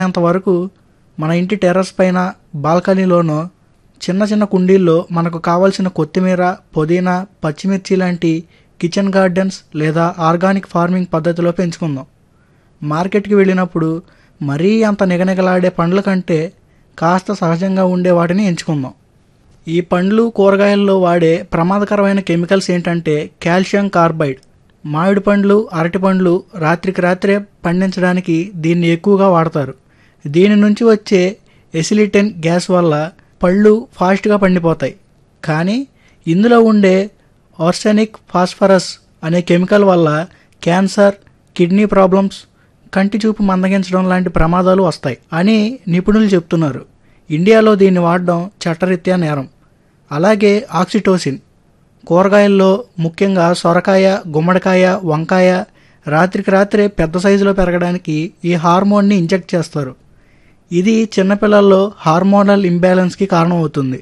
అంతవరకు మన ఇంటి టెర్రస్ పైన బాల్కనీలోనో చిన్న చిన్న కుండీల్లో మనకు కావలసిన కొత్తిమీర పుదీనా పచ్చిమిర్చి లాంటి కిచెన్ గార్డెన్స్ లేదా ఆర్గానిక్ ఫార్మింగ్ పద్ధతిలో పెంచుకుందాం మార్కెట్కి వెళ్ళినప్పుడు మరీ అంత నిగనిగలాడే పండ్ల కంటే కాస్త సహజంగా ఉండే వాటిని ఎంచుకుందాం ఈ పండ్లు కూరగాయల్లో వాడే ప్రమాదకరమైన కెమికల్స్ ఏంటంటే కాల్షియం కార్బైడ్ మామిడి పండ్లు అరటి పండ్లు రాత్రికి రాత్రే పండించడానికి దీన్ని ఎక్కువగా వాడతారు దీని నుంచి వచ్చే ఎసిలిటెన్ గ్యాస్ వల్ల పళ్ళు ఫాస్ట్గా పండిపోతాయి కానీ ఇందులో ఉండే ఆర్సెనిక్ ఫాస్ఫరస్ అనే కెమికల్ వల్ల క్యాన్సర్ కిడ్నీ ప్రాబ్లమ్స్ కంటి చూపు మందగించడం లాంటి ప్రమాదాలు వస్తాయి అని నిపుణులు చెప్తున్నారు ఇండియాలో దీన్ని వాడడం చట్టరీత్యా నేరం అలాగే ఆక్సిటోసిన్ కూరగాయల్లో ముఖ్యంగా సొరకాయ గుమ్మడికాయ వంకాయ రాత్రికి రాత్రే పెద్ద సైజులో పెరగడానికి ఈ హార్మోన్ని ఇంజెక్ట్ చేస్తారు ఇది చిన్నపిల్లల్లో హార్మోనల్ ఇంబ్యాలెన్స్కి కారణమవుతుంది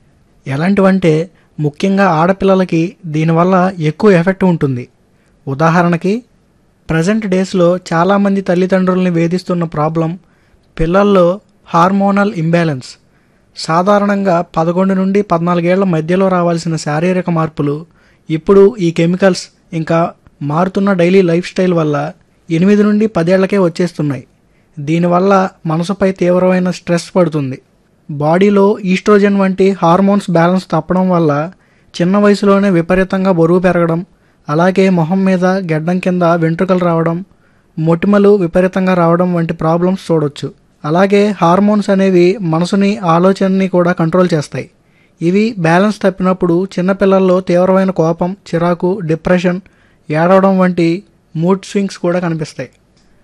ఎలాంటివంటే ముఖ్యంగా ఆడపిల్లలకి దీనివల్ల ఎక్కువ ఎఫెక్ట్ ఉంటుంది ఉదాహరణకి ప్రజెంట్ డేస్లో చాలామంది తల్లిదండ్రుల్ని వేధిస్తున్న ప్రాబ్లం పిల్లల్లో హార్మోనల్ ఇంబ్యాలెన్స్ సాధారణంగా పదకొండు నుండి పద్నాలుగేళ్ల మధ్యలో రావాల్సిన శారీరక మార్పులు ఇప్పుడు ఈ కెమికల్స్ ఇంకా మారుతున్న డైలీ లైఫ్ స్టైల్ వల్ల ఎనిమిది నుండి పదేళ్లకే వచ్చేస్తున్నాయి దీనివల్ల మనసుపై తీవ్రమైన స్ట్రెస్ పడుతుంది బాడీలో ఈస్ట్రోజన్ వంటి హార్మోన్స్ బ్యాలెన్స్ తప్పడం వల్ల చిన్న వయసులోనే విపరీతంగా బరువు పెరగడం అలాగే మొహం మీద గెడ్డం కింద వెంట్రుకలు రావడం మొటిమలు విపరీతంగా రావడం వంటి ప్రాబ్లమ్స్ చూడొచ్చు అలాగే హార్మోన్స్ అనేవి మనసుని ఆలోచనని కూడా కంట్రోల్ చేస్తాయి ఇవి బ్యాలెన్స్ తప్పినప్పుడు చిన్నపిల్లల్లో తీవ్రమైన కోపం చిరాకు డిప్రెషన్ ఏడవడం వంటి మూడ్ స్వింగ్స్ కూడా కనిపిస్తాయి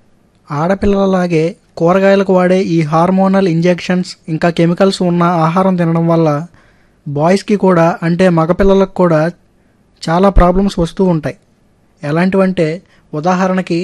ఆడపిల్లలలాగే కూరగాయలకు వాడే ఈ హార్మోనల్ ఇంజెక్షన్స్ ఇంకా కెమికల్స్ ఉన్న ఆహారం తినడం వల్ల బాయ్స్కి కూడా అంటే మగపిల్లలకు కూడా చాలా ప్రాబ్లమ్స్ వస్తూ ఉంటాయి ఎలాంటివంటే ఉదాహరణకి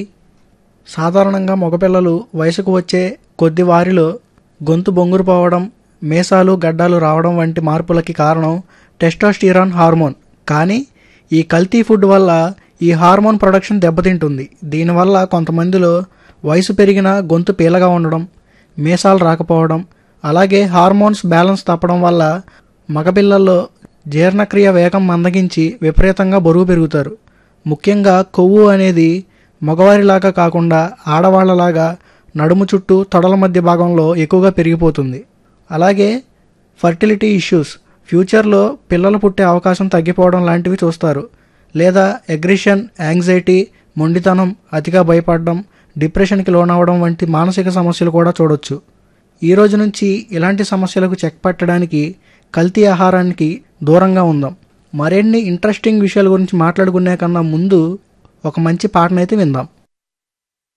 సాధారణంగా మగపిల్లలు వయసుకు వచ్చే కొద్ది వారిలో గొంతు బొంగురు పోవడం మీసాలు గడ్డాలు రావడం వంటి మార్పులకి కారణం టెస్టోస్టిరాన్ హార్మోన్ కానీ ఈ కల్తీ ఫుడ్ వల్ల ఈ హార్మోన్ ప్రొడక్షన్ దెబ్బతింటుంది దీనివల్ల కొంతమందిలో వయసు పెరిగిన గొంతు పీలగా ఉండడం మీసాలు రాకపోవడం అలాగే హార్మోన్స్ బ్యాలెన్స్ తప్పడం వల్ల మగపిల్లల్లో జీర్ణక్రియ వేగం మందగించి విపరీతంగా బరువు పెరుగుతారు ముఖ్యంగా కొవ్వు అనేది మగవారిలాగా కాకుండా ఆడవాళ్లలాగా నడుము చుట్టూ తొడల మధ్య భాగంలో ఎక్కువగా పెరిగిపోతుంది అలాగే ఫర్టిలిటీ ఇష్యూస్ ఫ్యూచర్లో పిల్లలు పుట్టే అవకాశం తగ్గిపోవడం లాంటివి చూస్తారు లేదా అగ్రిషన్ యాంగ్జైటీ మొండితనం అతిగా భయపడడం డిప్రెషన్కి లోనవడం వంటి మానసిక సమస్యలు కూడా చూడొచ్చు ఈ రోజు నుంచి ఇలాంటి సమస్యలకు చెక్ పెట్టడానికి కల్తీ ఆహారానికి దూరంగా ఉందాం మరిన్ని ఇంట్రెస్టింగ్ విషయాల గురించి మాట్లాడుకునే కన్నా ముందు ఒక మంచి పాటనైతే విందాం